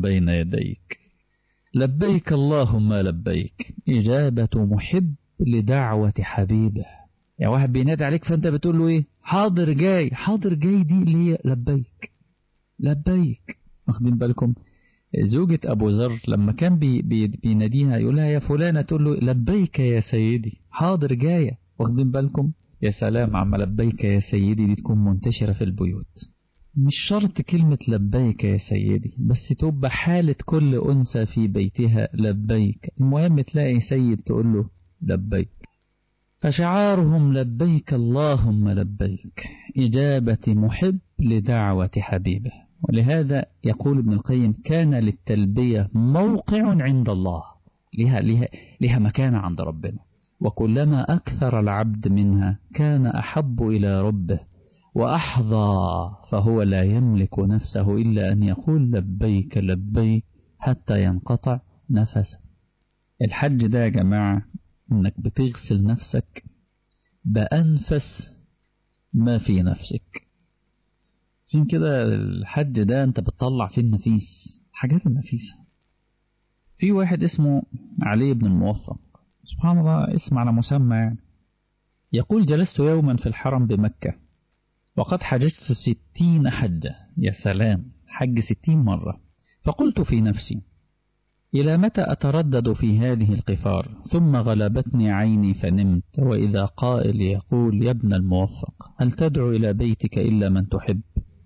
بين يديك لبيك اللهم لبيك إجابة محب لدعوة حبيبه يعني واحد بينادي عليك فأنت بتقول له إيه حاضر جاي حاضر جاي دي اللي هي لبيك لبيك واخدين بالكم زوجة أبو ذر لما كان بي بي بيناديها يقول لها يا فلانة تقول له لبيك يا سيدي حاضر جاية واخدين بالكم يا سلام عم لبيك يا سيدي دي تكون منتشرة في البيوت مش شرط كلمة لبيك يا سيدي بس تبقى حالة كل أنثى في بيتها لبيك المهم تلاقي سيد تقول له لبيك فشعارهم لبيك اللهم لبيك إجابة محب لدعوة حبيبه ولهذا يقول ابن القيم كان للتلبية موقع عند الله لها, لها, لها مكانة عند ربنا وكلما أكثر العبد منها كان أحب إلى ربه وأحظى فهو لا يملك نفسه إلا أن يقول لبيك لبيك حتى ينقطع نفسه الحج ده يا جماعة انك بتغسل نفسك بأنفس ما في نفسك عشان كده الحج ده انت بتطلع فيه النفيس حاجات النفيسة في واحد اسمه علي بن الموفق سبحان الله اسم على مسمى يعني يقول جلست يوما في الحرم بمكة وقد حججت ستين حجة يا سلام حج ستين مرة فقلت في نفسي إلى متى أتردد في هذه القفار ثم غلبتني عيني فنمت وإذا قائل يقول يا ابن الموفق هل تدعو إلى بيتك إلا من تحب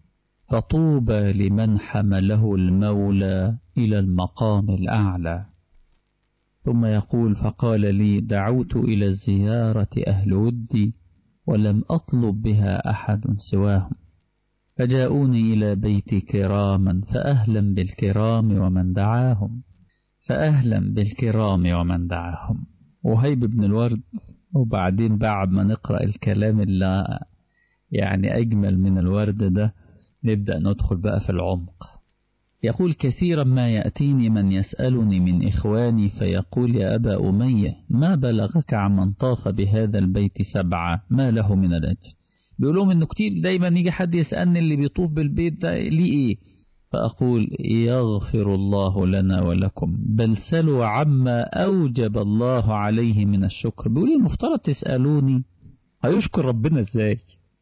فطوبى لمن حمله المولى إلى المقام الأعلى ثم يقول فقال لي دعوت إلى الزيارة أهل ودي ولم أطلب بها أحد سواهم فجاءوني إلى بيتي كراما فأهلا بالكرام ومن دعاهم فأهلا بالكرام ومن دعاهم وهيب بن الورد وبعدين بعد ما نقرأ الكلام اللي يعني أجمل من الورد ده نبدأ ندخل بقى في العمق يقول كثيرا ما يأتيني من يسألني من إخواني فيقول يا أبا أمية ما بلغك عمن طاف بهذا البيت سبعة ما له من الأجر بيقول لهم إنه كتير دايما يجي حد يسألني اللي بيطوف بالبيت ده ليه إيه فأقول يغفر الله لنا ولكم بل سلوا عما أوجب الله عليه من الشكر بيقول المفترض تسألوني هيشكر ربنا إزاي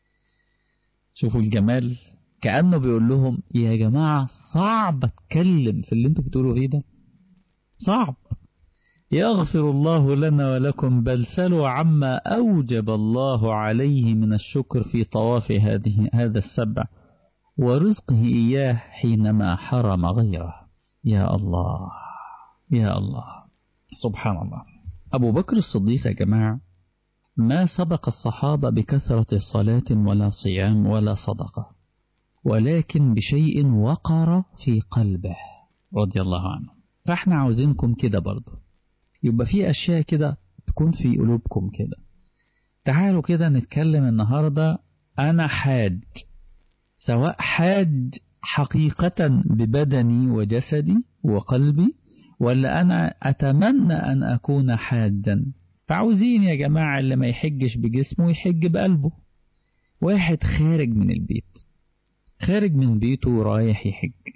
شوفوا الجمال كأنه بيقول لهم يا جماعة صعب اتكلم في اللي انتوا بتقولوا ايه ده صعب يغفر الله لنا ولكم بل سلوا عما أوجب الله عليه من الشكر في طواف هذه هذا السبع ورزقه إياه حينما حرم غيره يا الله يا الله سبحان الله أبو بكر الصديق يا جماعة ما سبق الصحابة بكثرة صلاة ولا صيام ولا صدقة ولكن بشيء وقر في قلبه رضي الله عنه فاحنا عاوزينكم كده برضه يبقى في أشياء كده تكون في قلوبكم كده تعالوا كده نتكلم النهاردة أنا حاج سواء حاج حقيقة ببدني وجسدي وقلبي ولا أنا أتمنى أن أكون حاجا فعاوزين يا جماعة اللي ما يحجش بجسمه يحج بقلبه واحد خارج من البيت خارج من بيته رايح يحج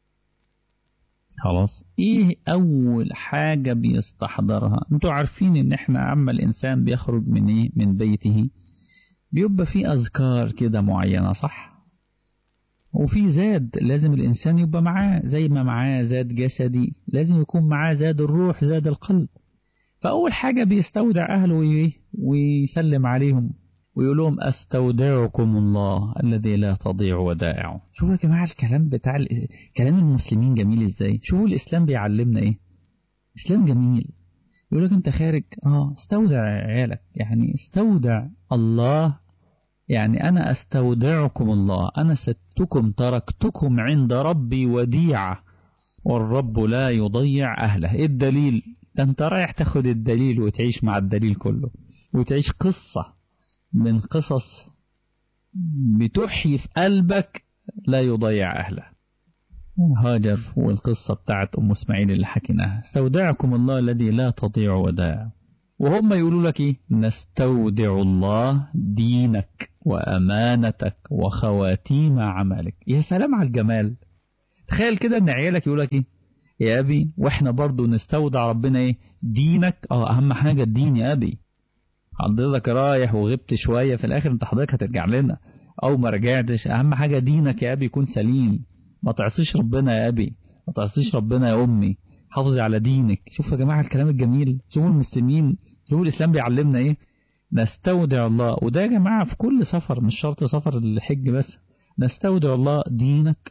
خلاص ايه اول حاجة بيستحضرها انتوا عارفين ان احنا اما الانسان بيخرج من ايه من بيته بيبقى فيه اذكار كده معينة صح وفي زاد لازم الانسان يبقى معاه زي ما معاه زاد جسدي لازم يكون معاه زاد الروح زاد القلب فاول حاجة بيستودع اهله ويسلم عليهم ويقول لهم استودعكم الله الذي لا تضيع ودائعه شوفوا يا جماعه الكلام بتاع ال... كلام المسلمين جميل ازاي شوفوا الاسلام بيعلمنا ايه اسلام جميل يقول لك انت خارج اه استودع عيالك يعني استودع الله يعني انا استودعكم الله انا ستكم تركتكم عند ربي وديعه والرب لا يضيع اهله ايه الدليل ده انت رايح تاخد الدليل وتعيش مع الدليل كله وتعيش قصه من قصص بتحيي في قلبك لا يضيع أهله هاجر والقصة بتاعت أم اسماعيل اللي حكيناها استودعكم الله الذي لا تضيع ودائع وهم يقولوا لك إيه نستودع الله دينك وأمانتك وخواتيم عملك يا سلام على الجمال تخيل كده ان عيالك يقول لك ايه يا ابي واحنا برضو نستودع ربنا ايه دينك اه اهم حاجة الدين يا ابي حضرتك رايح وغبت شوية في الاخر انت حضرتك هترجع لنا او ما رجعتش اهم حاجة دينك يا ابي يكون سليم ما تعصيش ربنا يا ابي ما تعصيش ربنا يا امي حافظي على دينك شوفوا يا جماعة الكلام الجميل شوفوا المسلمين شوفوا الاسلام بيعلمنا ايه نستودع الله وده يا جماعة في كل سفر مش شرط سفر الحج بس نستودع الله دينك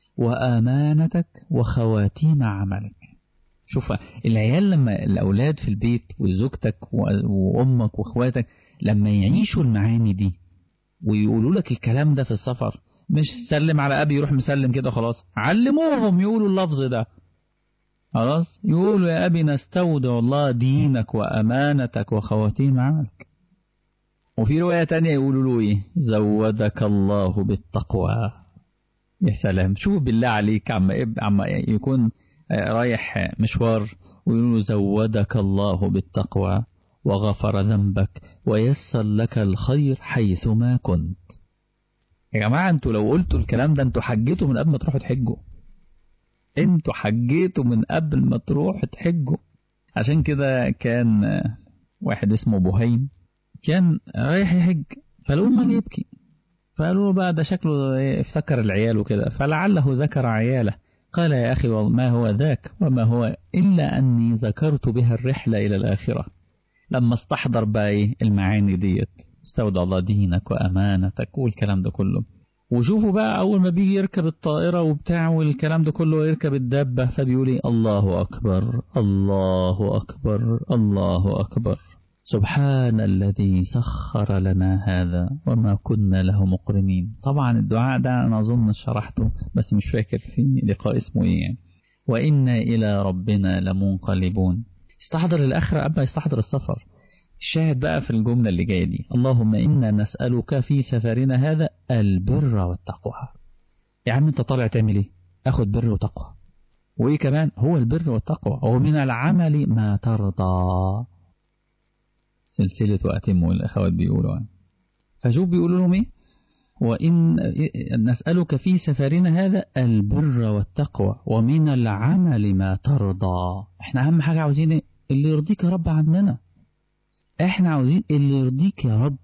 وأمانتك وخواتيم عملك شوف العيال لما الأولاد في البيت وزوجتك وأمك وأخواتك لما يعيشوا المعاني دي ويقولوا لك الكلام ده في السفر مش سلم على أبي يروح مسلم كده خلاص علموهم يقولوا اللفظ ده خلاص يقولوا يا أبي نستودع الله دينك وأمانتك وخواتيم عملك وفي رواية تانية يقولوا له إيه زودك الله بالتقوى يا سلام شوف بالله عليك عم عم يكون رايح مشوار ويقولوا زودك الله بالتقوى وغفر ذنبك ويسر لك الخير حيثما كنت يا جماعة انتوا لو قلتوا الكلام ده انتوا حجيتوا من قبل ما تروحوا تحجوا انتوا حجيتوا من قبل ما تروحوا تحجوا عشان كده كان واحد اسمه بهيم كان رايح يحج فالأم يبكي فقالوا له بقى ده شكله افتكر العيال وكده فلعله ذكر عياله قال يا أخي ما هو ذاك وما هو إلا أني ذكرت بها الرحلة إلى الآخرة لما استحضر بقى إيه المعاني ديت استودع الله دينك وأمانتك والكلام ده كله وشوفوا بقى أول ما بيجي يركب الطائرة وبتاع والكلام ده كله يركب الدابة فبيقول إيه الله أكبر الله أكبر الله أكبر سبحان الذي سخر لنا هذا وما كنا له مقرنين طبعا الدعاء ده أنا أظن شرحته بس مش فاكر في لقاء اسمه إيه يعني وإنا إلى ربنا لمنقلبون استحضر الآخرة قبل يستحضر السفر الشاهد بقى في الجملة اللي جاية دي اللهم إنا نسألك في سفرنا هذا البر والتقوى يا عم أنت طالع تعمل إيه أخد بر وتقوى وإيه كمان هو البر والتقوى ومن العمل ما ترضى سلسلة وأتم الأخوات بيقولوا فشوف بيقولوا لهم إيه وإن نسألك في سفرنا هذا البر والتقوى ومن العمل ما ترضى احنا أهم حاجة عاوزين إيه؟ اللي يرضيك يا رب عننا احنا عاوزين اللي يرضيك يا رب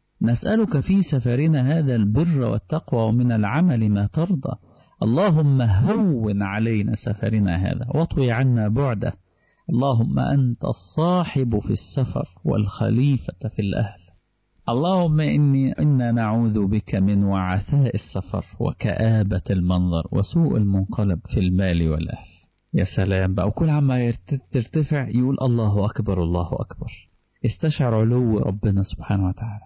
نسألك في سفرنا هذا البر والتقوى ومن العمل ما ترضى اللهم هون علينا سفرنا هذا واطوي عنا بعده اللهم أنت الصاحب في السفر والخليفة في الأهل اللهم إني إنا نعوذ بك من وعثاء السفر وكآبة المنظر وسوء المنقلب في المال والأهل يا سلام بقى وكل عما ترتفع يقول الله أكبر الله أكبر استشعر علو ربنا سبحانه وتعالى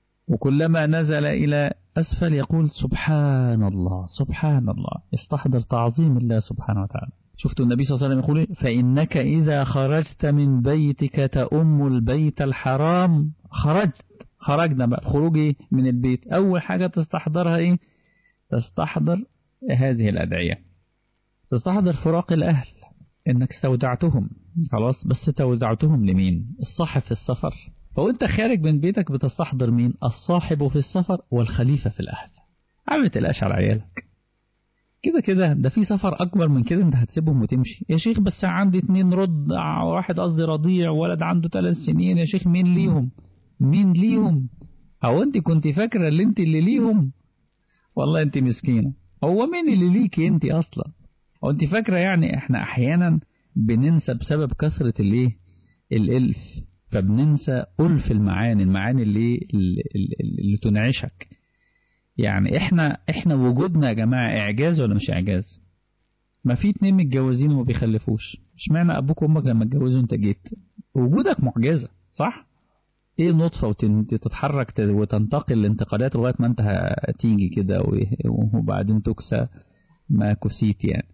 وكلما نزل إلى أسفل يقول سبحان الله سبحان الله يستحضر تعظيم الله سبحانه وتعالى شفتوا النبي صلى الله عليه وسلم يقول فإنك إذا خرجت من بيتك تأم البيت الحرام خرجت خرجنا بقى الخروج من البيت أول حاجة تستحضرها إيه تستحضر هذه الأدعية تستحضر فراق الأهل إنك استودعتهم خلاص بس استودعتهم لمين الصاحب في السفر فوانت خارج من بيتك بتستحضر مين الصاحب في السفر والخليفة في الأهل عم تقلقش على عيالك كده كده ده في سفر أكبر من كده أنت هتسيبهم وتمشي يا شيخ بس عندي اتنين رضع واحد قصدي رضيع ولد عنده ثلاث سنين يا شيخ مين ليهم مين ليهم هو أنت كنت فاكرة اللي أنت اللي ليهم والله أنت مسكينة هو مين اللي ليكي أنت أصلا هو أنت فاكرة يعني إحنا أحيانا بننسى بسبب كثرة الإيه الإلف فبننسى ألف المعاني المعاني اللي, اللي, اللي تنعشك يعني احنا احنا وجودنا يا جماعة اعجاز ولا مش اعجاز ما في اتنين متجوزين وما بيخلفوش اشمعنى ابوك وامك لما اتجوزوا انت جيت وجودك معجزة صح ايه النطفة وتتحرك وتنتقل الانتقالات لغاية ما انت هتيجي كده وبعدين تكسى ما كسيت يعني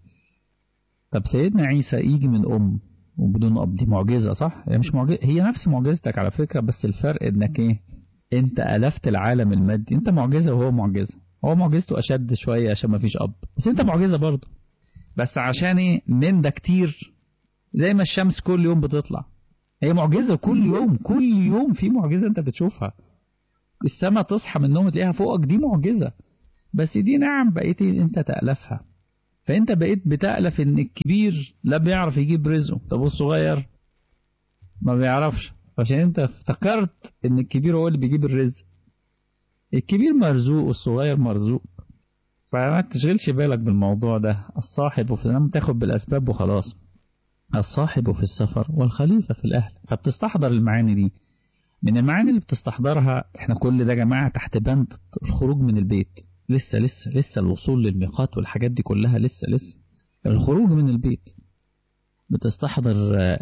طب سيدنا عيسى يجي من ام وبدون اب دي معجزة صح هي مش معجزة هي نفس معجزتك على فكرة بس الفرق انك ايه انت ألفت العالم المادي انت معجزة وهو معجزة هو معجزته أشد شوية عشان ما فيش أب بس انت معجزة برضه بس عشان ايه من ده كتير زي ما الشمس كل يوم بتطلع هي معجزة كل يوم كل يوم في معجزة انت بتشوفها السماء تصحى من النوم تلاقيها فوقك دي معجزة بس دي نعم بقيت انت تألفها فانت بقيت بتألف ان الكبير لا بيعرف يجيب رزقه طب الصغير ما بيعرفش عشان انت افتكرت ان الكبير هو اللي بيجيب الرزق الكبير مرزوق والصغير مرزوق فما تشغلش بالك بالموضوع ده الصاحب في النوم تاخد بالأسباب وخلاص الصاحب في السفر والخليفة في الأهل فبتستحضر المعاني دي من المعاني اللي بتستحضرها احنا كل ده جماعة تحت بند الخروج من البيت لسه لسه لسه الوصول للميقات والحاجات دي كلها لسه لسه الخروج من البيت بتستحضر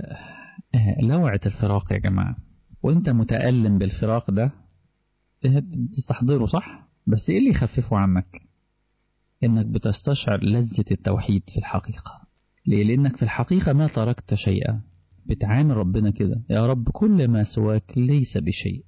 لوعة الفراق يا جماعة وانت متألم بالفراق ده تستحضره صح بس ايه اللي يخففه عنك انك بتستشعر لذة التوحيد في الحقيقة ليه لانك في الحقيقة ما تركت شيئا بتعامل ربنا كده يا رب كل ما سواك ليس بشيء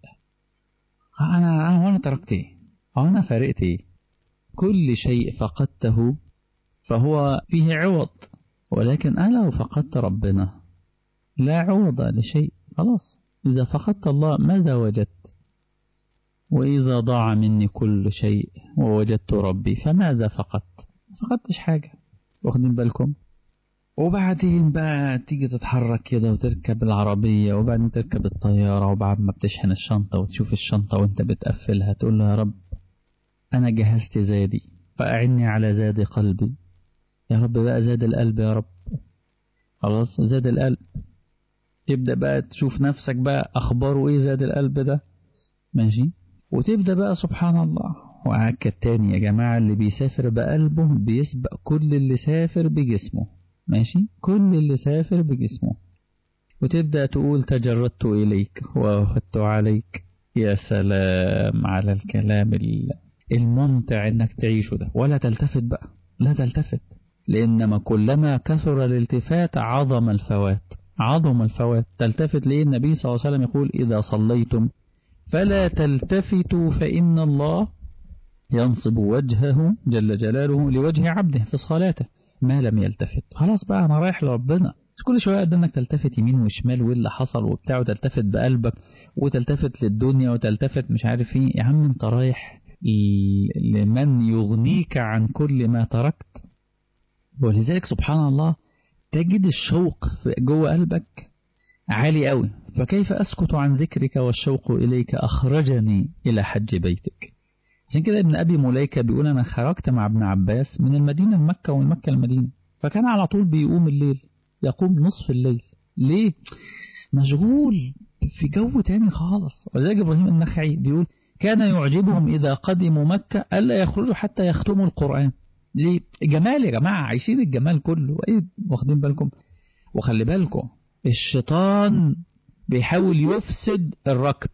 انا انا وانا تركت ايه او انا فارقت ايه كل شيء فقدته فهو فيه عوض ولكن انا لو فقدت ربنا لا عوض لشيء خلاص إذا فقدت الله ماذا وجدت وإذا ضاع مني كل شيء ووجدت ربي فماذا فقدت فقدتش حاجة واخدين بالكم وبعدين بقى تيجي تتحرك كده وتركب العربية وبعدين تركب الطيارة وبعد ما بتشحن الشنطة وتشوف الشنطة وانت بتقفلها تقول له يا رب أنا جهزت زادي فأعني على زاد قلبي يا رب بقى زاد القلب يا رب خلاص زاد القلب تبدأ بقى تشوف نفسك بقى أخباره إيه زاد القلب ده ماشي وتبدأ بقى سبحان الله وأكد تاني يا جماعة اللي بيسافر بقلبه بيسبق كل اللي سافر بجسمه ماشي كل اللي سافر بجسمه وتبدأ تقول تجردت إليك وأخذت عليك يا سلام على الكلام الممتع انك تعيشه ده ولا تلتفت بقى لا تلتفت لإنما كلما كثر الالتفات عظم الفوات عظم الفوات تلتفت ليه النبي صلى الله عليه وسلم يقول إذا صليتم فلا تلتفتوا فإن الله ينصب وجهه جل جلاله لوجه عبده في صلاته ما لم يلتفت خلاص بقى أنا رايح لربنا كل شوية قد انك تلتفت يمين وشمال وايه اللي حصل وبتاع وتلتفت بقلبك وتلتفت للدنيا وتلتفت مش عارف ايه يا عم انت رايح لمن يغنيك عن كل ما تركت ولذلك سبحان الله تجد الشوق جوه قلبك عالي قوي فكيف أسكت عن ذكرك والشوق إليك أخرجني إلى حج بيتك عشان كده ابن أبي مليكة بيقول أنا خرجت مع ابن عباس من المدينة لمكة ومن مكة المدينة فكان على طول بيقوم الليل يقوم نصف الليل ليه مشغول في جو تاني خالص وزي إبراهيم النخعي بيقول كان يعجبهم إذا قدموا مكة ألا يخرجوا حتى يختموا القرآن ليه جمال يا جماعة عايشين الجمال كله ايه واخدين بالكم وخلي بالكم الشيطان بيحاول يفسد الركب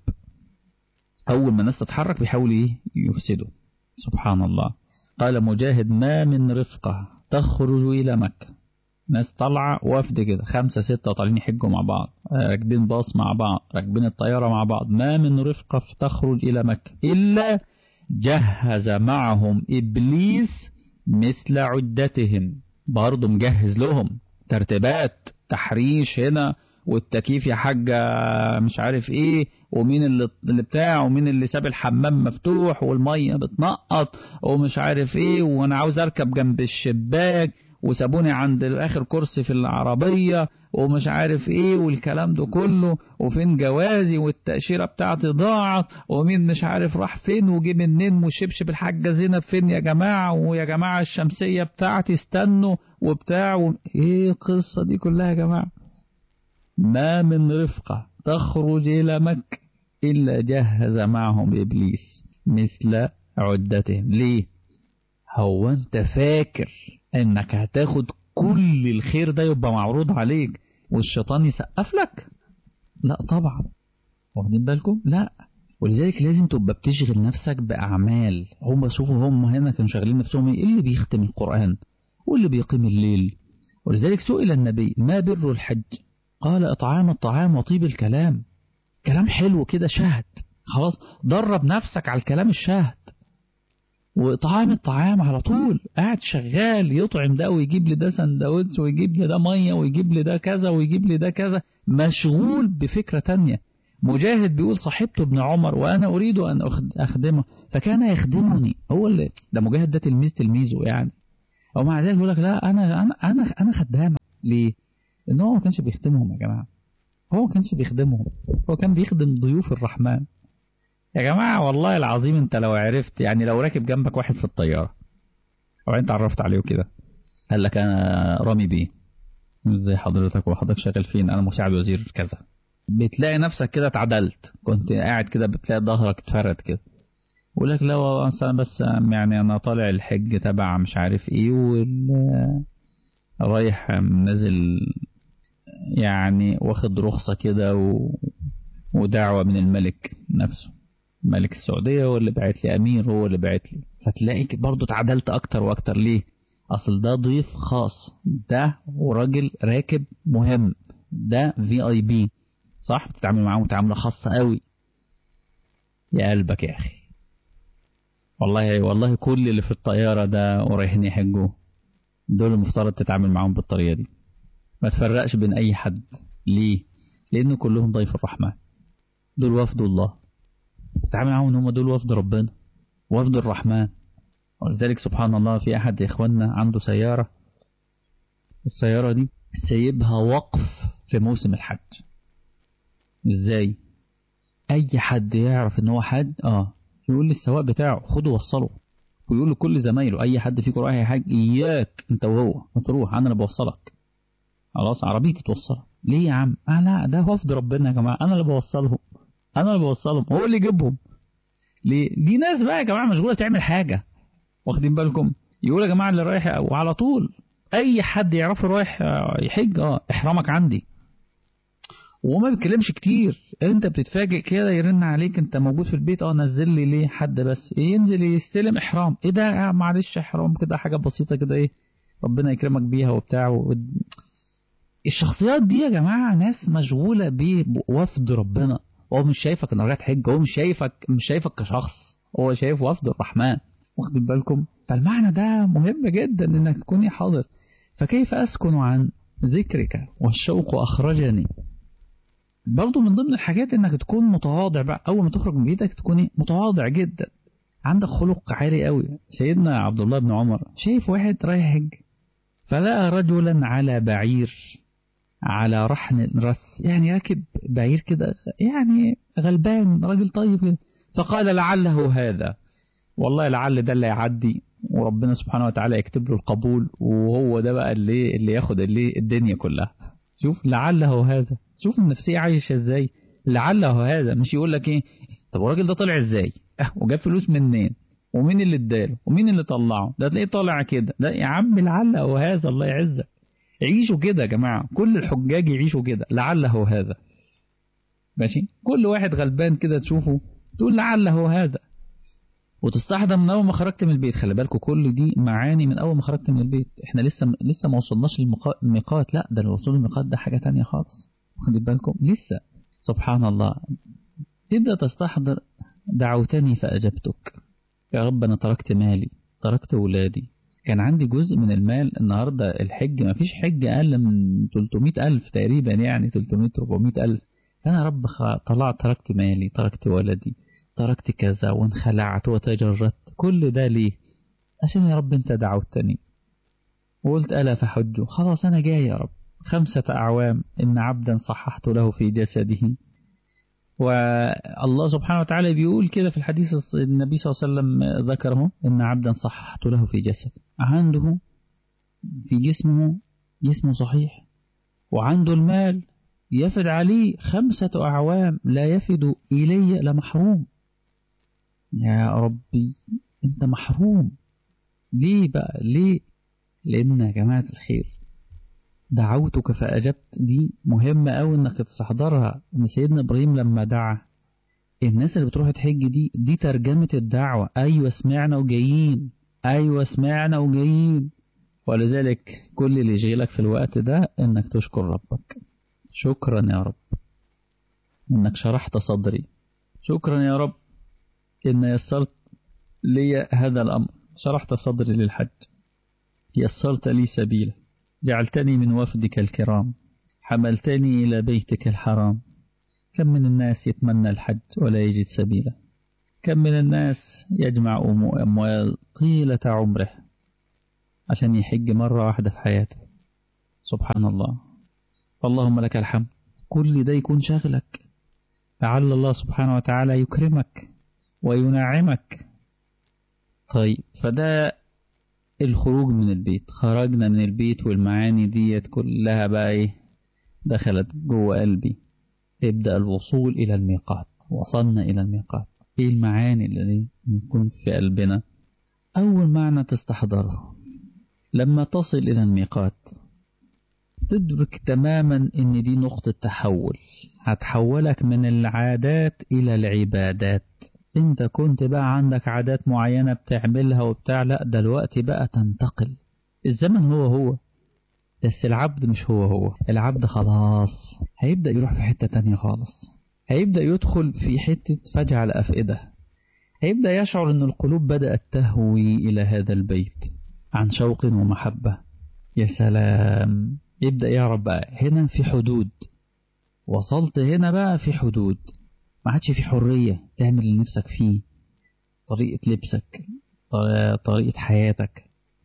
أول ما الناس تتحرك بيحاول ايه يفسده سبحان الله قال مجاهد ما من رفقة تخرج إلى مكة ناس طالعة وفد كده خمسة ستة طالعين يحجوا مع بعض راكبين باص مع بعض راكبين الطيارة مع بعض ما من رفقة تخرج إلى مكة إلا جهز معهم إبليس مثل عدتهم برضه مجهز لهم ترتيبات تحريش هنا والتكييف يا حاجة مش عارف ايه ومين اللي, اللي بتاع ومين اللي ساب الحمام مفتوح والمية بتنقط ومش عارف ايه وانا عاوز اركب جنب الشباك وسابوني عند اخر كرسي في العربية ومش عارف ايه والكلام ده كله وفين جوازي والتأشيرة بتاعتي ضاعت ومين مش عارف راح فين وجي منين وشبشب الحاجة زينب فين يا جماعة ويا جماعة الشمسية بتاعتي استنوا وبتاع و... ايه القصة دي كلها يا جماعة ما من رفقة تخرج إلى مكة إلا جهز معهم إبليس مثل عدتهم ليه هو أنت فاكر انك هتاخد كل الخير ده يبقى معروض عليك والشيطان يسقف لك لا طبعا واخدين بالكم لا ولذلك لازم تبقى بتشغل نفسك بأعمال هم شوفوا هم هنا كانوا شغالين نفسهم ايه اللي بيختم القرآن واللي بيقيم الليل ولذلك سئل النبي ما بر الحج قال إطعام الطعام وطيب الكلام كلام حلو كده شهد خلاص درب نفسك على الكلام الشهد وطعام الطعام على طول قاعد شغال يطعم ده ويجيب لي ده سندوتش ويجيب لي ده مية ويجيب لي ده كذا ويجيب لي ده كذا مشغول بفكرة تانية مجاهد بيقول صاحبته ابن عمر وأنا أريد أن أخدمه فكان يخدمني هو اللي ده مجاهد ده تلميذ تلميذه يعني ومع ذلك يقول لك لا انا انا انا انا خدام ليه؟ ان هو ما كانش بيخدمهم يا جماعه هو ما كانش بيخدمهم هو كان بيخدم ضيوف الرحمن يا جماعه والله العظيم انت لو عرفت يعني لو راكب جنبك واحد في الطياره وبعدين اتعرفت عليه وكده قال لك انا رامي بيه ازاي حضرتك وحضرتك شغال فين انا مساعد وزير كذا بتلاقي نفسك كده اتعدلت كنت قاعد كده بتلاقي ظهرك اتفرد كده يقول لك لا انا بس يعني انا طالع الحج تبع مش عارف ايه وال رايح نازل يعني واخد رخصة كده و... ودعوة من الملك نفسه ملك السعودية هو اللي بعت لي أمير هو اللي بعت لي فتلاقيك برضو اتعدلت أكتر وأكتر ليه أصل ده ضيف خاص ده وراجل راكب مهم ده في اي بي صح بتتعامل معاه معاملة خاصة قوي يا قلبك يا أخي والله والله كل اللي في الطيارة ده ورايحين يحجوا دول المفترض تتعامل معاهم بالطريقة دي ما تفرقش بين أي حد ليه؟ لأن كلهم ضيف الرحمن دول وفد الله تتعامل معاهم إن هم دول وفد ربنا وفد الرحمن ولذلك سبحان الله في أحد إخواننا عنده سيارة السيارة دي سيبها وقف في موسم الحج ازاي اي حد يعرف ان هو حج اه يقول للسواق بتاعه خده وصله ويقول لكل زمايله اي حد فيكم رايح حاج اياك انت وهو تروح انا اللي بوصلك خلاص عربيتي توصلك ليه يا عم اه لا ده وفد ربنا يا جماعه انا اللي بوصلهم انا اللي بوصلهم هو اللي يجيبهم ليه دي ناس بقى يا جماعه مشغوله تعمل حاجه واخدين بالكم يقول يا جماعه اللي رايح وعلى طول اي حد يعرفه رايح يحج اه احرامك عندي وما بيتكلمش كتير انت بتتفاجئ كده يرن عليك انت موجود في البيت اه نزل لي ليه حد بس ينزل يستلم احرام ايه ده معلش احرام كده حاجه بسيطه كده ايه ربنا يكرمك بيها وبتاع و... الشخصيات دي يا جماعه ناس مشغوله بوفد ربنا هو مش شايفك ان رايح حج هو مش شايفك مش شايفك كشخص هو شايف وفد الرحمن واخدين بالكم فالمعنى ده مهم جدا انك تكوني حاضر فكيف اسكن عن ذكرك والشوق اخرجني برضو من ضمن الحاجات انك تكون متواضع بقى اول ما تخرج من بيتك تكوني متواضع جدا عندك خلق عالي قوي سيدنا عبد الله بن عمر شايف واحد رايح حج فلقى رجلا على بعير على رحن رس يعني راكب بعير كده يعني غلبان راجل طيب كده فقال لعله هذا والله لعل ده اللي يعدي وربنا سبحانه وتعالى يكتب له القبول وهو ده بقى اللي اللي ياخد اللي الدنيا كلها شوف لعله هذا شوف النفسية عايشة ازاي لعله هذا مش يقول لك ايه طب الراجل ده طلع ازاي اه وجاب فلوس منين ومين اللي اداله ومين اللي طلعه ده تلاقيه طالع كده ده يا عم لعله هذا الله يعزك عيشوا كده يا جماعة كل الحجاج يعيشوا كده لعله هذا ماشي كل واحد غلبان كده تشوفه تقول لعله هذا وتستحضر من اول ما خرجت من البيت خلي بالكم كل دي معاني من اول ما خرجت من البيت احنا لسه لسه ما وصلناش للميقات لا ده الوصول للميقات ده حاجه تانية خالص واخدين بالكم لسه سبحان الله تبدا تستحضر دعوتني فاجبتك يا رب انا تركت مالي تركت ولادي كان عندي جزء من المال النهارده الحج ما فيش حج اقل من 300 الف تقريبا يعني 300 400 الف فانا يا رب طلعت تركت مالي تركت ولدي تركت كذا وانخلعت وتجردت كل ده ليه عشان يا رب انت دعوتني وقلت ألا فحجه خلاص أنا جاي يا رب خمسة أعوام إن عبدا صححت له في جسده والله سبحانه وتعالى بيقول كده في الحديث النبي صلى الله عليه وسلم ذكره إن عبدا صححت له في جسده عنده في جسمه جسمه صحيح وعنده المال يفد عليه خمسة أعوام لا يفد إلي لمحروم يا ربي أنت محروم ليه بقى ليه لأن يا جماعة الخير دعوتك فأجبت دي مهمة أوي إنك تستحضرها إن سيدنا إبراهيم لما دعا الناس اللي بتروح تحج دي دي ترجمة الدعوة أيوة سمعنا وجايين أيوة سمعنا وجايين ولذلك كل اللي يشغلك في الوقت ده إنك تشكر ربك شكرا يا رب إنك شرحت صدري شكرا يا رب إن يسرت لي هذا الأمر شرحت صدري للحج يسرت لي سبيلا جعلتني من وفدك الكرام حملتني إلى بيتك الحرام كم من الناس يتمنى الحج ولا يجد سبيلا كم من الناس يجمع أموال طيلة عمره عشان يحج مرة واحدة في حياته سبحان الله اللهم لك الحمد كل ده يكون شغلك لعل الله سبحانه وتعالى يكرمك وينعمك طيب فده الخروج من البيت خرجنا من البيت والمعاني ديت كلها بقى ايه دخلت جوه قلبي تبدأ الوصول إلى الميقات وصلنا إلى الميقات ايه المعاني اللي تكون في قلبنا أول معنى تستحضره لما تصل إلى الميقات تدرك تماما ان دي نقطة تحول هتحولك من العادات الى العبادات انت كنت بقى عندك عادات معينة بتعملها وبتاع لا دلوقتي بقى تنتقل الزمن هو هو بس العبد مش هو هو العبد خلاص هيبدأ يروح في حتة تانية خالص هيبدأ يدخل في حتة فجع الأفئدة هيبدأ يشعر ان القلوب بدأت تهوي إلى هذا البيت عن شوق ومحبة يا سلام يبدأ يعرف بقى هنا في حدود وصلت هنا بقى في حدود ما عادش في حرية تعمل اللي نفسك فيه طريقة لبسك طريقة حياتك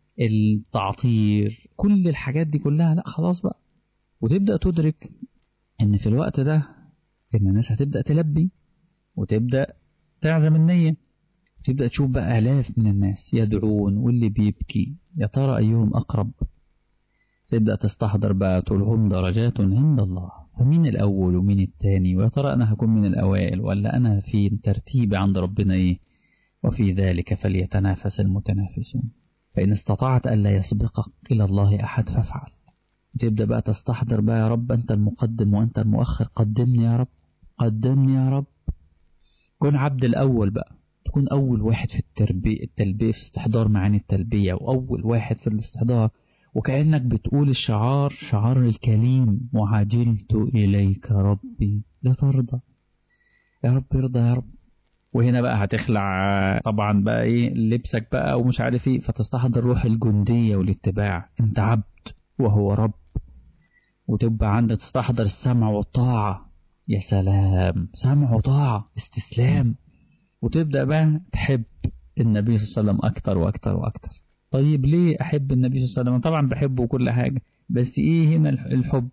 التعطير كل الحاجات دي كلها لا خلاص بقى وتبدأ تدرك ان في الوقت ده ان الناس هتبدأ تلبي وتبدأ تعزم النية وتبدأ تشوف بقى آلاف من الناس يدعون واللي بيبكي يا ترى أيهم أقرب تبدأ تستحضر بقى تقولهم درجات عند الله فمين الأول ومين التاني ويا ترى أنا هكون من الأوائل ولا أنا في ترتيبي عند ربنا إيه وفي ذلك فليتنافس المتنافسون فإن استطعت ألا يسبقك إلى الله أحد فافعل تبدأ بقى تستحضر بقى يا رب أنت المقدم وأنت المؤخر قدمني يا رب قدمني يا رب كن عبد الأول بقى تكون أول واحد في التربية التلبية في استحضار معاني التلبية وأول واحد في الاستحضار وكأنك بتقول الشعار شعار الكليم وعجلت إليك ربي لترضى يا رب ارضى يا رب وهنا بقى هتخلع طبعا بقى ايه لبسك بقى ومش عارف ايه فتستحضر روح الجندية والاتباع انت عبد وهو رب وتبقى عندك تستحضر السمع والطاعة يا سلام سمع وطاعة استسلام وتبدأ بقى تحب النبي صلى الله عليه وسلم أكتر وأكتر وأكتر طيب ليه أحب النبي صلى الله عليه وسلم طبعا بحبه وكل حاجة بس إيه هنا الحب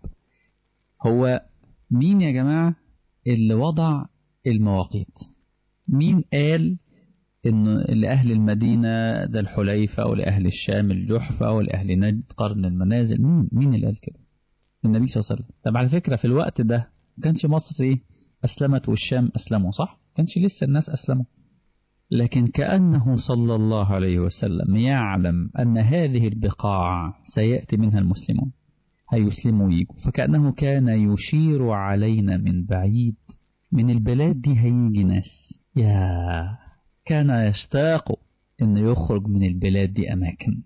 هو مين يا جماعة اللي وضع المواقيت مين قال إن لأهل المدينة ذا الحليفة ولأهل الشام الجحفة ولأهل نجد قرن المنازل مين مين اللي قال كده النبي صلى الله عليه وسلم طب على فكرة في الوقت ده ما كانش مصر إيه أسلمت والشام أسلموا صح كانش لسه الناس أسلموا لكن كأنه صلى الله عليه وسلم يعلم أن هذه البقاع سيأتي منها المسلمون هيسلموا ويجوا فكأنه كان يشير علينا من بعيد من البلاد دي هيجي ناس يا كان يشتاق أن يخرج من البلاد دي أماكن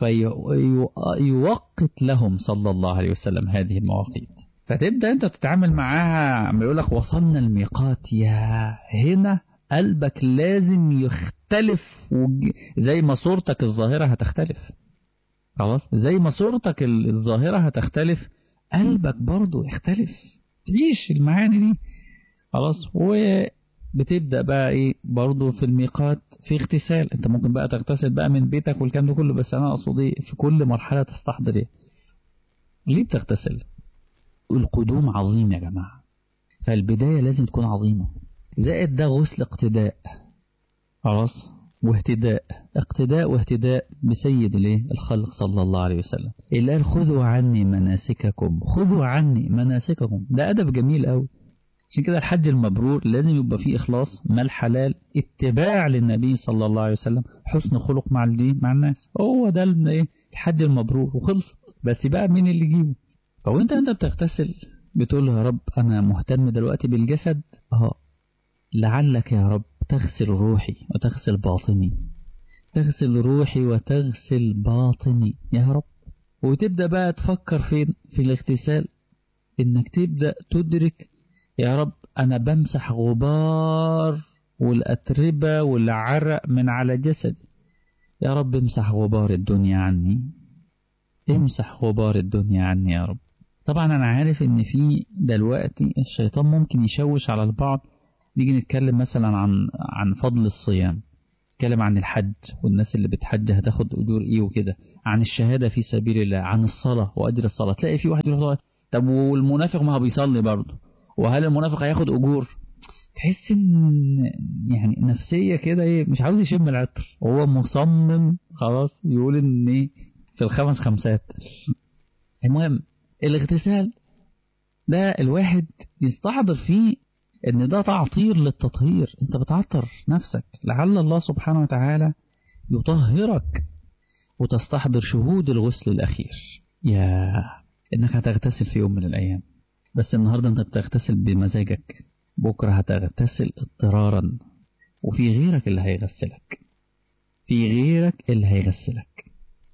فيوقت لهم صلى الله عليه وسلم هذه المواقيت فتبدأ أنت تتعامل معاها عم يقول لك وصلنا الميقات يا هنا قلبك لازم يختلف زي ما صورتك الظاهرة هتختلف خلاص زي ما صورتك الظاهرة هتختلف قلبك برضو يختلف تعيش المعاني دي خلاص وبتبدأ بقى ايه برضو في الميقات في اغتسال انت ممكن بقى تغتسل بقى من بيتك والكلام ده كله بس انا اقصد ايه في كل مرحلة تستحضر ايه ليه بتغتسل القدوم عظيم يا جماعة فالبداية لازم تكون عظيمة زائد ده غسل اقتداء خلاص واهتداء اقتداء واهتداء بسيد الايه الخلق صلى الله عليه وسلم اللي قال خذوا عني مناسككم خذوا عني مناسككم ده أدب جميل قوي عشان كده الحج المبرور لازم يبقى فيه إخلاص ما الحلال اتباع للنبي صلى الله عليه وسلم حسن خلق مع الدين مع الناس هو ده الايه الحج المبرور وخلص بس بقى مين اللي يجيبه فوانت انت بتغتسل بتقول له يا رب انا مهتم دلوقتي بالجسد اه لعلك يا رب تغسل روحي وتغسل باطني تغسل روحي وتغسل باطني يا رب وتبدأ بقى تفكر فين في الاغتسال انك تبدأ تدرك يا رب انا بمسح غبار والأتربة والعرق من على جسدي يا رب امسح غبار الدنيا عني امسح غبار الدنيا عني يا رب طبعا انا عارف ان في دلوقتي الشيطان ممكن يشوش على البعض نيجي نتكلم مثلا عن عن فضل الصيام اتكلم عن الحج والناس اللي بتحج هتاخد أجور إيه وكده عن الشهادة في سبيل الله عن الصلاة وأجر الصلاة تلاقي في واحد يقول طب والمنافق ما هو بيصلي برضه وهل المنافق هياخد أجور تحس ان يعني نفسية كده ايه مش عاوز يشم العطر هو مصمم خلاص يقول ان ايه في الخمس خمسات المهم الاغتسال ده الواحد يستحضر فيه ان ده تعطير للتطهير انت بتعطر نفسك لعل الله سبحانه وتعالى يطهرك وتستحضر شهود الغسل الأخير يا انك هتغتسل في يوم من الأيام بس النهاردة انت بتغتسل بمزاجك بكرة هتغتسل اضطرارا وفي غيرك اللي هيغسلك في غيرك اللي هيغسلك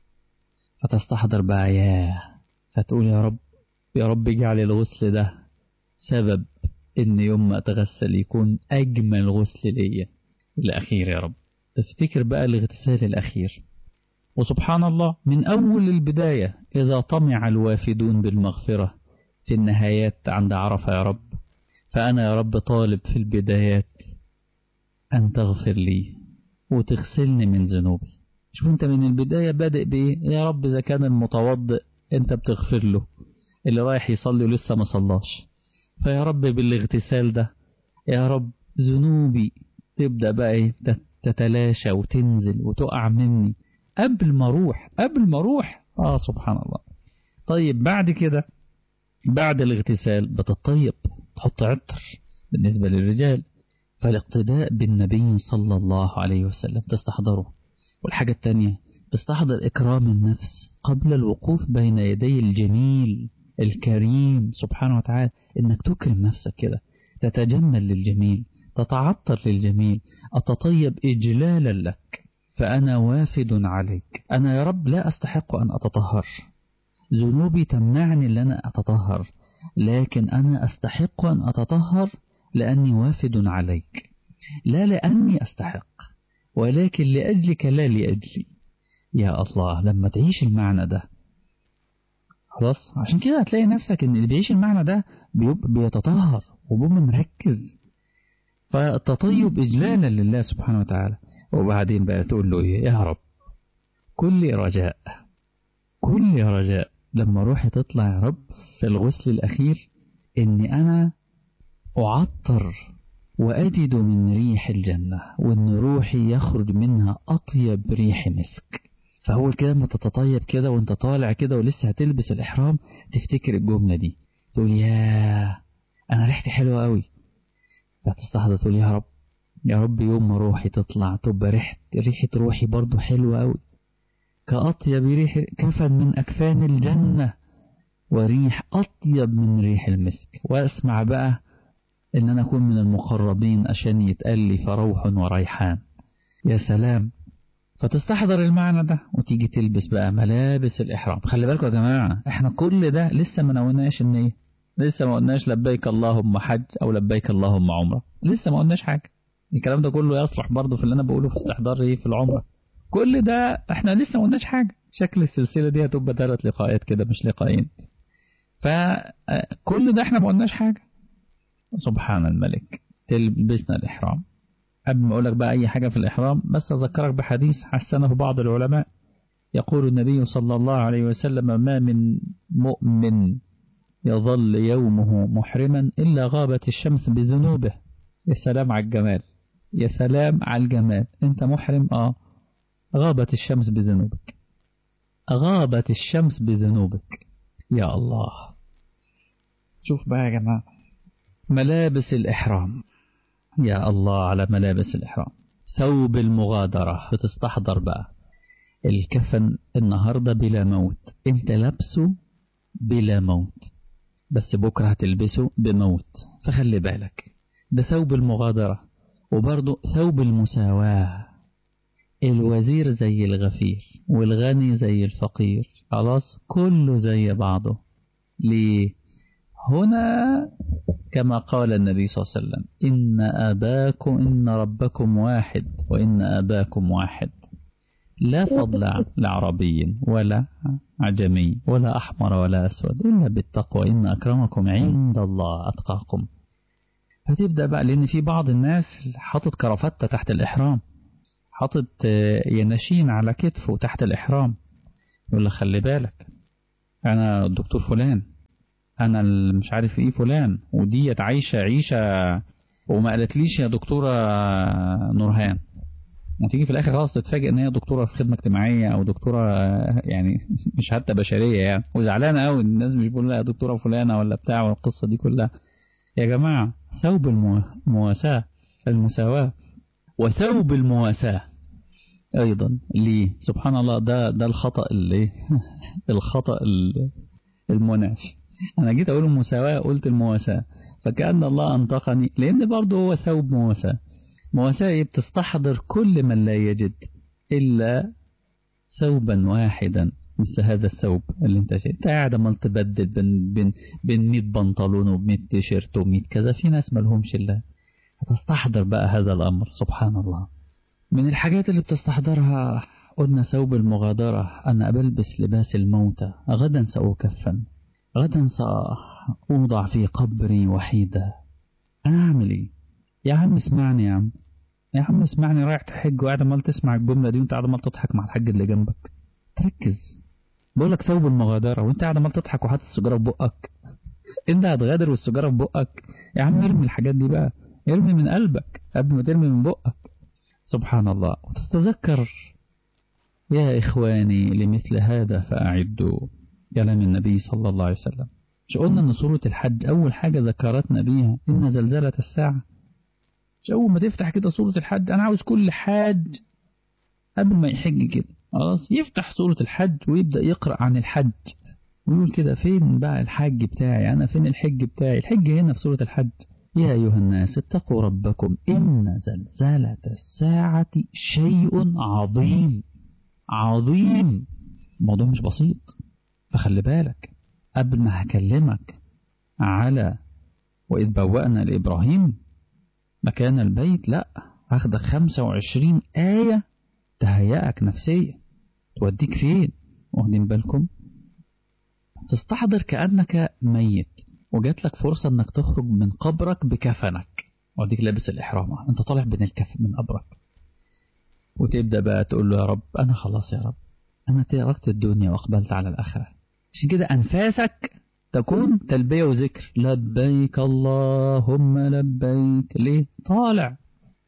فتستحضر بقى ياه فتقول يا رب يا رب اجعل الغسل ده سبب ان يوم ما اتغسل يكون اجمل غسل ليا الاخير يا رب تفتكر بقى الاغتسال الاخير وسبحان الله من اول البداية اذا طمع الوافدون بالمغفرة في النهايات عند عرفة يا رب فأنا يا رب طالب في البدايات أن تغفر لي وتغسلني من ذنوبي شوف أنت من البداية بادئ بإيه يا رب إذا كان المتوضئ أنت بتغفر له اللي رايح يصلي ولسه ما صلاش فيا رب بالاغتسال ده يا رب ذنوبي تبدأ بقى إيه تتلاشى وتنزل وتقع مني قبل ما أروح قبل ما أروح آه سبحان الله طيب بعد كده بعد الاغتسال بتطيب تحط عطر بالنسبة للرجال فالاقتداء بالنبي صلى الله عليه وسلم تستحضره والحاجة الثانية تستحضر إكرام النفس قبل الوقوف بين يدي الجميل الكريم سبحانه وتعالى إنك تكرم نفسك كده تتجمل للجميل تتعطر للجميل أتطيب إجلالا لك فأنا وافد عليك أنا يا رب لا أستحق أن أتطهر ذنوبي تمنعني أن أنا أتطهر لكن أنا أستحق أن أتطهر لأني وافد عليك لا لأني أستحق ولكن لأجلك لا لأجلي يا الله لما تعيش المعنى ده خلاص عشان كده هتلاقي نفسك ان اللي بيعيش المعنى ده بيتطهر وبيبقى مركز فالتطيب إجلالا لله سبحانه وتعالى وبعدين بقى تقول له إيه يا رب كل رجاء كل رجاء لما روحي تطلع يا رب في الغسل الأخير إني أنا أعطر وأجد من ريح الجنة وإن روحي يخرج منها أطيب ريح مسك فهو كده لما تتطيب كده وانت طالع كده ولسه هتلبس الإحرام تفتكر الجملة دي تقول يا أنا ريحتي حلوة قوي فتستحضر تقول يا رب يا رب يوم ما روحي تطلع تبقى ريحة ريحة روحي برضو حلوة قوي كأطيب ريح كفن من أكفان الجنة وريح أطيب من ريح المسك وأسمع بقى إن أنا أكون من المقربين عشان يتقال لي فروح وريحان يا سلام فتستحضر المعنى ده وتيجي تلبس بقى ملابس الإحرام خلي بالكم يا جماعة احنا كل ده لسه ما نوناش ان ايه لسه ما قلناش لبيك اللهم حج او لبيك اللهم عمرة لسه ما قلناش حاجة الكلام ده كله يصلح برضه في اللي انا بقوله في استحضار ايه في العمرة كل ده احنا لسه ما قلناش حاجة شكل السلسلة دي هتبقى ثلاث لقاءات كده مش لقاءين فكل ده احنا ما قلناش حاجة سبحان الملك تلبسنا الإحرام قبل ما أقول لك بقى أي حاجة في الإحرام بس أذكرك بحديث حسنه بعض العلماء يقول النبي صلى الله عليه وسلم ما من مؤمن يظل يومه محرما إلا غابت الشمس بذنوبه يا سلام على الجمال يا سلام على الجمال أنت محرم آه غابت الشمس بذنوبك غابت الشمس بذنوبك يا الله شوف بقى يا جماعة ملابس الإحرام يا الله على ملابس الإحرام ثوب المغادرة بتستحضر بقى الكفن النهاردة بلا موت انت لابسه بلا موت بس بكرة هتلبسه بموت فخلي بالك ده ثوب المغادرة وبرضه ثوب المساواة الوزير زي الغفير والغني زي الفقير خلاص كله زي بعضه ليه هنا كما قال النبي صلى الله عليه وسلم إن أباكم إن ربكم واحد وإن أباكم واحد لا فضل لعربي ولا عجمي ولا أحمر ولا أسود إلا بالتقوى إن أكرمكم عند الله أتقاكم فتبدأ بقى لأن في بعض الناس حاطط كرافتة تحت الإحرام حاطط يناشين على كتفه تحت الإحرام يقول لك خلي بالك أنا الدكتور فلان أنا مش عارف إيه فلان وديت عايشة عيشة وما قالتليش يا دكتورة نورهان وتيجي في الآخر خلاص تتفاجئ إن هي دكتورة في خدمة اجتماعية أو دكتورة يعني مش حتى بشرية يعني وزعلانة قوي الناس مش بيقول لها دكتورة فلانة ولا بتاع والقصة دي كلها يا جماعة ثوب المواساة المساواة وثوب المواساة أيضا ليه سبحان الله ده ده الخطأ اللي الخطأ المناش أنا جيت أقول المساواة قلت المواساة فكأن الله أنطقني لأن برضه هو ثوب مواساة مواساة بتستحضر كل من لا يجد إلا ثوبا واحدا مثل هذا الثوب اللي انت شايف انت قاعد عمال تبدل بين بين بين 100 بنطلون و100 تيشيرت و100 كذا في ناس ما لهمش الا هتستحضر بقى هذا الامر سبحان الله من الحاجات اللي بتستحضرها قلنا ثوب المغادرة أنا بلبس لباس الموتى غدا سأكفن غدا سأوضع في قبري وحيدة أنا أعمل إيه يا عم اسمعني يا عم يا عم اسمعني رايح تحج وقاعد عمال تسمع الجملة دي وانت قاعد عمال تضحك مع الحاج اللي جنبك تركز بقول لك ثوب المغادرة وانت قاعد عمال تضحك وحاطط السيجارة في بقك انت هتغادر والسيجارة في بقك يا عم ارمي الحاجات دي بقى ارمي من قلبك قبل ما ترمي من بقك سبحان الله وتتذكر يا إخواني لمثل هذا فأعدوا كلام النبي صلى الله عليه وسلم مش قلنا أن سورة الحج أول حاجة ذكرتنا بيها إن زلزلة الساعة مش أول ما تفتح كده سورة الحج أنا عاوز كل حاج قبل ما يحج كده خلاص يفتح سورة الحج ويبدأ يقرأ عن الحج ويقول كده فين بقى الحج بتاعي أنا فين الحج بتاعي الحج هنا في سورة الحج يا أيها الناس اتقوا ربكم إن زلزلة الساعة شيء عظيم عظيم الموضوع مش بسيط فخلي بالك قبل ما هكلمك على وإذ بوأنا لإبراهيم مكان البيت لا هاخدك 25 آية تهيئك نفسيا توديك فين واخدين بالكم تستحضر كأنك ميت وجات لك فرصة انك تخرج من قبرك بكفنك واديك لابس الإحرام انت طالع من الكف من قبرك وتبدأ بقى تقول له يا رب أنا خلاص يا رب أنا تركت الدنيا وأقبلت على الآخرة عشان كده أنفاسك تكون تلبية وذكر لبيك اللهم لبيك ليه طالع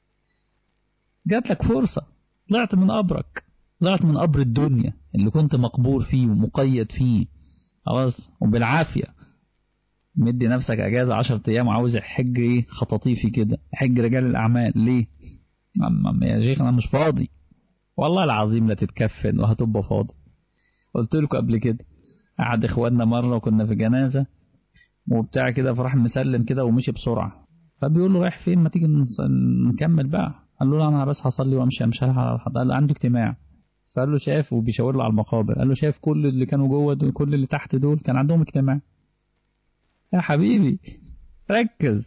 جات لك فرصة طلعت من قبرك طلعت من قبر الدنيا اللي كنت مقبور فيه ومقيد فيه خلاص وبالعافية مدي نفسك اجازة 10 ايام وعاوز حج ايه خطاطيفي كده حج رجال الاعمال ليه أما يا شيخ انا مش فاضي والله العظيم لا تتكفن وهتبقى فاضي قلت لكم قبل كده قعد اخواننا مرة وكنا في جنازة وبتاع كده فراح مسلم كده ومشي بسرعة فبيقول له رايح فين ما تيجي نكمل بقى قال له لا انا بس هصلي وامشي مش قال له عنده اجتماع فقال له شايف وبيشاور له على المقابر قال له شايف كل اللي كانوا جوه دول كل اللي تحت دول كان عندهم اجتماع يا حبيبي ركز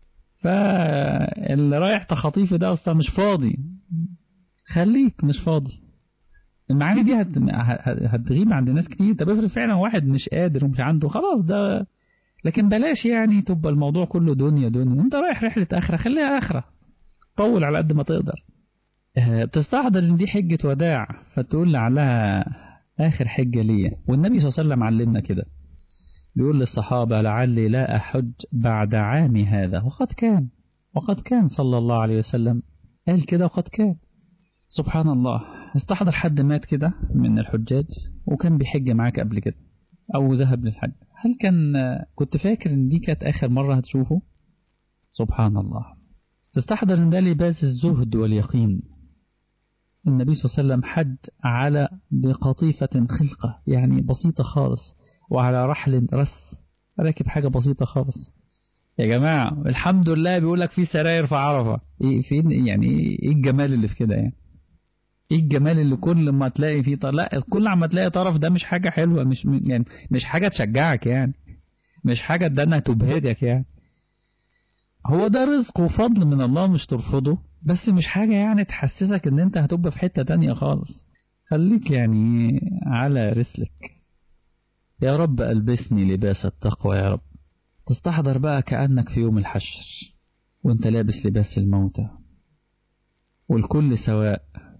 فاللي رايح تخطيف ده اصلا مش فاضي خليك مش فاضي المعاني دي هت... هتغيب عند ناس كتير طب افرض فعلا واحد مش قادر ومش عنده خلاص ده لكن بلاش يعني تبقى الموضوع كله دنيا دنيا انت رايح رحلة اخرة خليها اخرة طول على قد ما تقدر بتستحضر ان دي حجة وداع فتقول لعلها اخر حجة ليا والنبي صلى الله عليه وسلم علمنا كده بيقول للصحابة لعلي لا أحج بعد عامي هذا وقد كان وقد كان صلى الله عليه وسلم قال كده وقد كان سبحان الله استحضر حد مات كده من الحجاج وكان بيحج معاك قبل كده أو ذهب للحج هل كان كنت فاكر ان دي كانت آخر مرة هتشوفه سبحان الله تستحضر ان ده لباس الزهد واليقين النبي صلى الله عليه وسلم حج على بقطيفة خلقة يعني بسيطة خالص وعلى رحل رث راكب حاجة بسيطة خالص يا جماعة الحمد لله بيقول لك في سراير في عرفة ايه فين يعني ايه الجمال اللي في كده يعني ايه الجمال اللي كل ما تلاقي فيه طرف لا كل ما تلاقي طرف ده مش حاجة حلوة مش يعني مش حاجة تشجعك يعني مش حاجة ده انها تبهجك يعني هو ده رزق وفضل من الله مش ترفضه بس مش حاجة يعني تحسسك ان انت هتبقى في حتة تانية خالص خليك يعني على رسلك يا رب ألبسني لباس التقوى يا رب تستحضر بقى كأنك في يوم الحشر وانت لابس لباس الموتى والكل سواء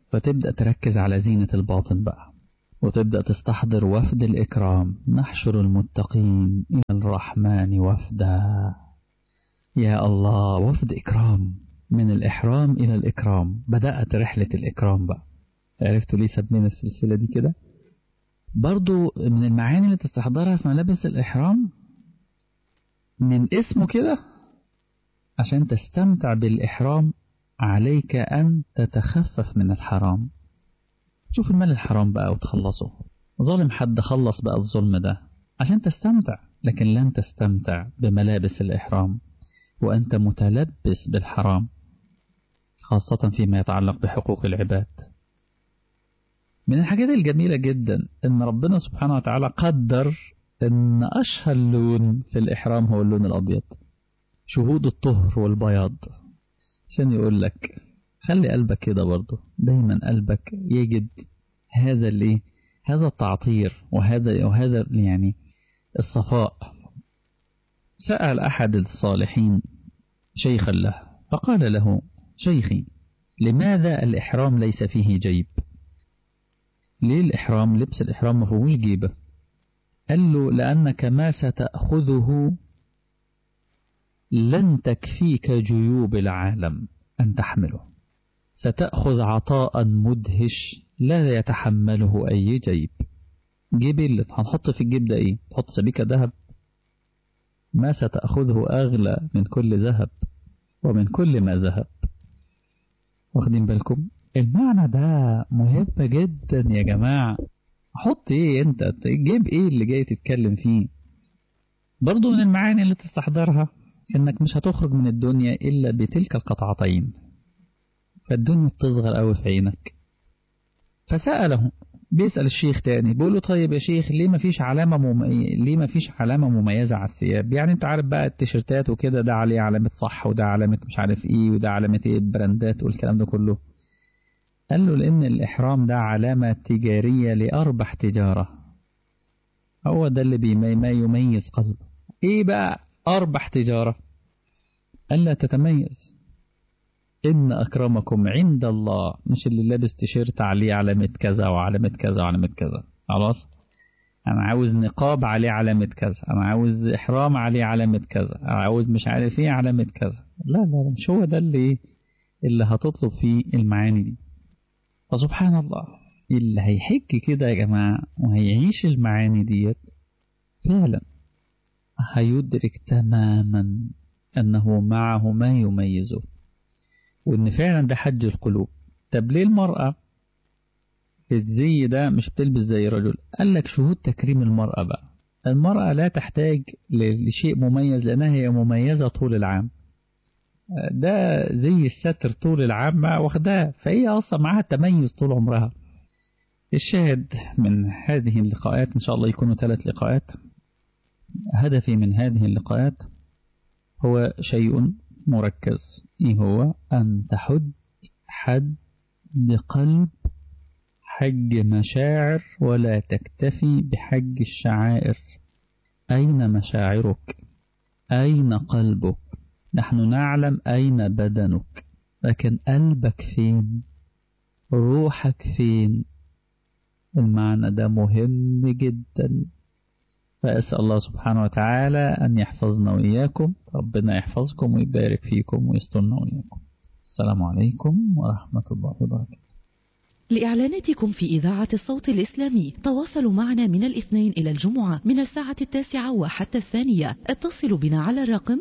فتبدأ تركز على زينة الباطن بقى وتبدأ تستحضر وفد الإكرام نحشر المتقين إلى الرحمن وفدا يا الله وفد إكرام من الإحرام إلى الإكرام بدأت رحلة الإكرام بقى عرفتوا ليه سبنين السلسلة دي كده برضو من المعاني اللي تستحضرها في ملابس الإحرام من اسمه كده عشان تستمتع بالإحرام عليك أن تتخفف من الحرام شوف المال الحرام بقى وتخلصه ظالم حد خلص بقى الظلم ده عشان تستمتع لكن لن تستمتع بملابس الإحرام وأنت متلبس بالحرام خاصة فيما يتعلق بحقوق العباد من الحاجات الجميلة جدا أن ربنا سبحانه وتعالى قدر أن أشهر لون في الإحرام هو اللون الأبيض شهود الطهر والبياض عشان يقول لك خلي قلبك كده برضه دايما قلبك يجد هذا اللي هذا التعطير وهذا وهذا يعني الصفاء سأل أحد الصالحين شيخا له فقال له شيخي لماذا الإحرام ليس فيه جيب ليه الإحرام لبس الإحرام ما فيهوش جيبة قال له لأنك ما ستأخذه لن تكفيك جيوب العالم أن تحمله ستأخذ عطاء مدهش لا يتحمله أي جيب جيب اللي هنحط في الجيب ده إيه تحط سبيكة ذهب ما ستأخذه أغلى من كل ذهب ومن كل ما ذهب واخدين بالكم المعنى ده مهم جدا يا جماعة حط ايه انت جيب ايه اللي جاي تتكلم فيه برضو من المعاني اللي تستحضرها انك مش هتخرج من الدنيا الا بتلك القطعتين فالدنيا بتصغر قوي في عينك فسأله بيسأل الشيخ تاني بيقول له طيب يا شيخ ليه ما فيش علامة ممي... ليه ما فيش علامة مميزة على الثياب يعني انت عارف بقى التيشيرتات وكده ده عليه علامة صح وده علامة مش عارف ايه وده علامة ايه براندات والكلام ده كله قال له لأن الإحرام ده علامة تجارية لأربح تجارة هو ده اللي ما يميز قلبه إيه بقى أربح تجارة ألا تتميز إن أكرمكم عند الله مش اللي لابس تيشيرت عليه علامة كذا وعلامة كذا وعلامة كذا خلاص أنا عاوز نقاب عليه علامة كذا أنا عاوز إحرام عليه علامة كذا أنا عاوز مش عارف إيه علامة كذا لا لا مش هو ده اللي اللي هتطلب فيه المعاني دي فسبحان الله اللي هيحج كده يا جماعة وهيعيش المعاني ديت فعلا هيدرك تماما أنه معه ما يميزه وإن فعلا ده حج القلوب طب ليه المرأة في الزي ده مش بتلبس زي الرجل قال لك شهود تكريم المرأة بقى المرأة لا تحتاج لشيء مميز لأنها هي مميزة طول العام ده زي الستر طول العام واخداه فهي أصلا معاها تميز طول عمرها الشاهد من هذه اللقاءات إن شاء الله يكونوا ثلاث لقاءات هدفي من هذه اللقاءات هو شيء مركز إيه هو أن تحد حد قلب حج مشاعر ولا تكتفي بحج الشعائر أين مشاعرك أين قلبك نحن نعلم أين بدنك لكن قلبك فين روحك فين المعنى ده مهم جدا فأسأل الله سبحانه وتعالى أن يحفظنا وإياكم ربنا يحفظكم ويبارك فيكم ويسترنا وإياكم السلام عليكم ورحمة الله وبركاته لإعلاناتكم في إذاعة الصوت الإسلامي تواصلوا معنا من الاثنين إلى الجمعة من الساعة التاسعة وحتى الثانية اتصلوا بنا على الرقم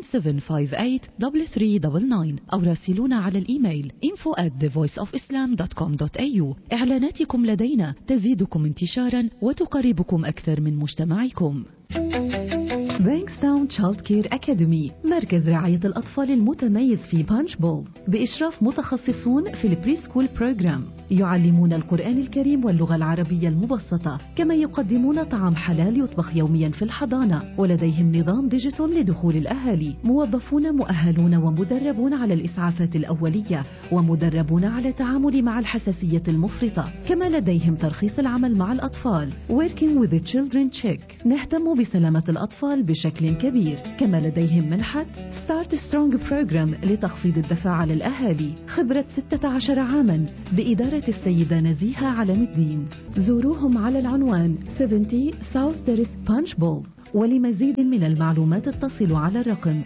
9758 أو راسلونا على الإيميل info at thevoiceofislam.com.au إعلاناتكم لدينا تزيدكم انتشارا وتقربكم أكثر من مجتمعكم بانكستاون تشايلد كير أكاديمي مركز رعاية الأطفال المتميز في بانش بول بإشراف متخصصون في البري سكول بروجرام يعلمون القرآن الكريم واللغة العربية المبسطة كما يقدمون طعام حلال يطبخ يوميا في الحضانة ولديهم نظام ديجيتال لدخول الأهالي موظفون مؤهلون ومدربون على الإسعافات الأولية ومدربون على التعامل مع الحساسية المفرطة كما لديهم ترخيص العمل مع الأطفال Working with the Children Check نهتم بسلامة الأطفال بشكل كبير كما لديهم منحة Start Strong Program لتخفيض الدفع على الأهالي خبرة 16 عاما بإدارة بإدارة السيدة نزيهة علم الدين زوروهم على العنوان 70 South Terrace Punch Bowl ولمزيد من المعلومات اتصلوا على الرقم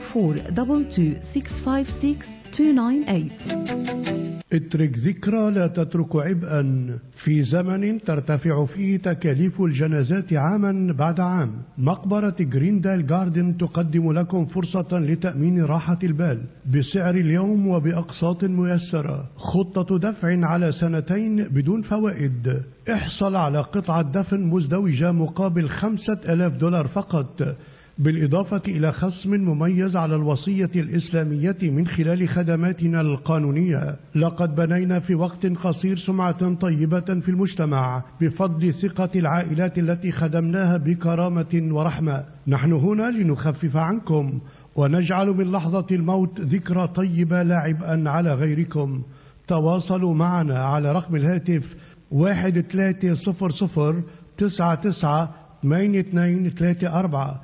0422 اترك ذكرى لا تترك عبئا في زمن ترتفع فيه تكاليف الجنازات عاما بعد عام مقبرة جريندال جاردن تقدم لكم فرصة لتأمين راحة البال بسعر اليوم وبأقساط ميسرة خطة دفع على سنتين بدون فوائد احصل على قطعة دفن مزدوجة مقابل خمسة ألاف دولار فقط بالإضافة إلى خصم مميز على الوصية الإسلامية من خلال خدماتنا القانونية لقد بنينا في وقت قصير سمعة طيبة في المجتمع بفضل ثقة العائلات التي خدمناها بكرامة ورحمة نحن هنا لنخفف عنكم ونجعل من لحظة الموت ذكرى طيبة لا عبئا على غيركم تواصلوا معنا على رقم الهاتف واحد ثلاثة صفر صفر تسعة تسعة ثمانية اثنين ثلاثة أربعة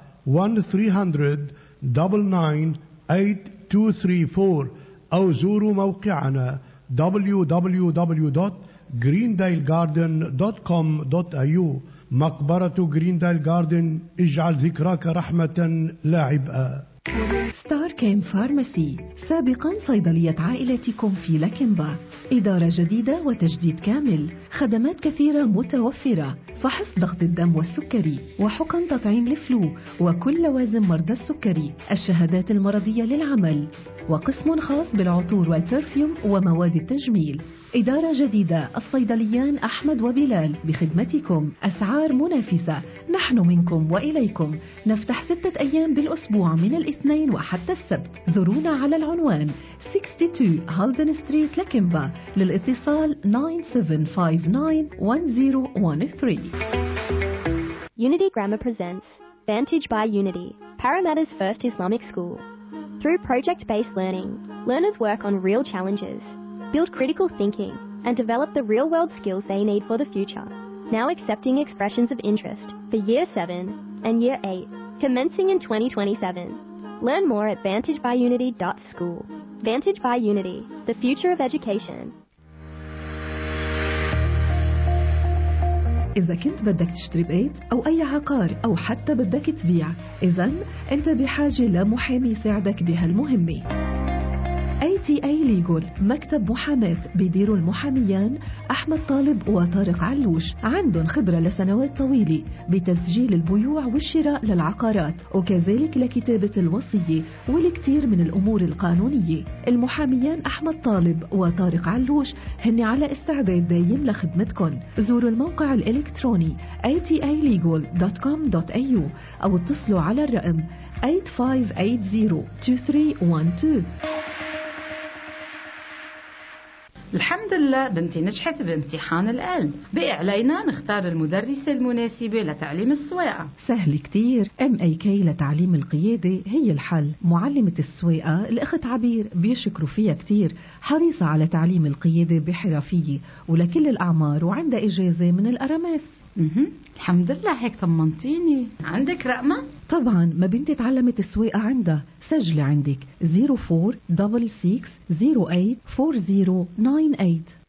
1-300-99-8234 أو زوروا موقعنا www.greendalegarden.com.au مقبرة جريندايل جاردن اجعل ذكراك رحمة لا عبئا ستار كيم فارماسي سابقا صيدلية عائلتكم في لكنبا إدارة جديدة وتجديد كامل خدمات كثيرة متوفرة فحص ضغط الدم والسكري وحقن تطعيم الفلو وكل لوازم مرضى السكري الشهادات المرضية للعمل وقسم خاص بالعطور والبرفيوم ومواد التجميل إدارة جديدة الصيدليان أحمد وبلال بخدمتكم أسعار منافسة نحن منكم وإليكم نفتح ستة أيام بالأسبوع من الاثنين وحتى السبت زورونا على العنوان 62 هالدن ستريت لكمبا للاتصال 97591013 Unity Grammar presents Vantage by Unity, Parramatta's first Islamic school. Through project based learning, learners work on real challenges, build critical thinking, and develop the real world skills they need for the future. Now accepting expressions of interest for Year 7 and Year 8, commencing in 2027. Learn more at vantagebyunity.school. Vantage by Unity, the future of education. إذا كنت بدك تشتري بيت أو أي عقار أو حتى بدك تبيع إذا أنت بحاجة لمحامي يساعدك بهالمهمة اي تي اي ليجول مكتب محاماة بيديروا المحاميان احمد طالب وطارق علوش عندهم خبرة لسنوات طويلة بتسجيل البيوع والشراء للعقارات وكذلك لكتابة الوصية والكثير من الامور القانونية المحاميان احمد طالب وطارق علوش هن على استعداد دايم لخدمتكم زوروا الموقع الالكتروني atilegal.com.au او اتصلوا على الرقم 8580 2312 الحمد لله بنتي نجحت بامتحان القلب بقي علينا نختار المدرسة المناسبة لتعليم السواقة سهل كتير ام اي كي لتعليم القيادة هي الحل معلمة السواقة الأخت عبير بيشكروا فيها كتير حريصة على تعليم القيادة بحرفية ولكل الأعمار وعندها إجازة من الأرامس مهم. الحمد لله هيك طمنتيني عندك رقمة؟ طبعا ما بنتي تعلمت السواقة عندها سجلي عندك 04 66 08 40 98